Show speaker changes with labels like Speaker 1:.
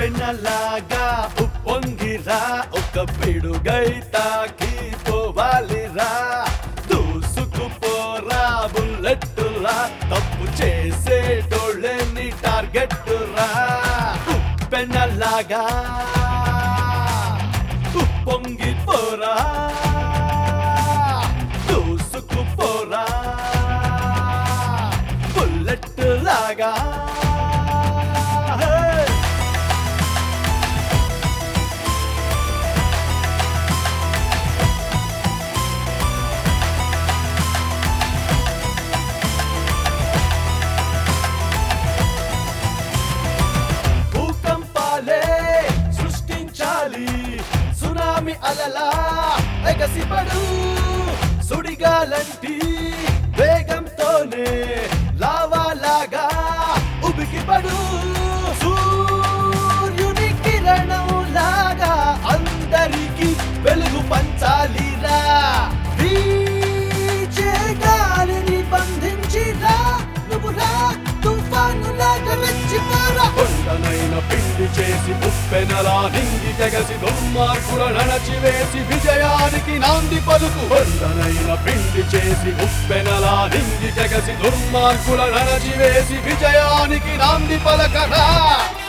Speaker 1: ఉప్పెనలాగా ఉప్పొంగిరా ఒక పిడుగై తాకి పోవాలిరా దూసుకుపోరా బుల్లెట్టురా తప్పు చేసేటోళ్ళని టార్గెట్ రా ఉప్పెనలాగా ఉప్పొంగిపోరా దూసుకుపోరా బుల్లెట్ లాగా Hey! భూకంపాలే సృష్టించాలి సునామి అలలా ఎగసిపడు సుడిగాలంటి వేగంతోనే లావాలాగా ఉబికిపడు సూర్యుని కిరణం లాగా అందరికి వెలుగు పంచాలిరా వీచే గాలిని బంధించిరా నువ్వు రా తుఫాను లాగా రెచ్చిపోరా కొండనైన పిండి చేసి ఉప్పెనలా నింగి తెగసి దుర్మార్గుల నడచివేసి విజయానికి నాంది పలుకు కొండనైన పిండి చేసి ఉప్పెనలా నింగి తెగసి దుర్మార్గుల నడచివేసి విజయానికి నాంది పలకరా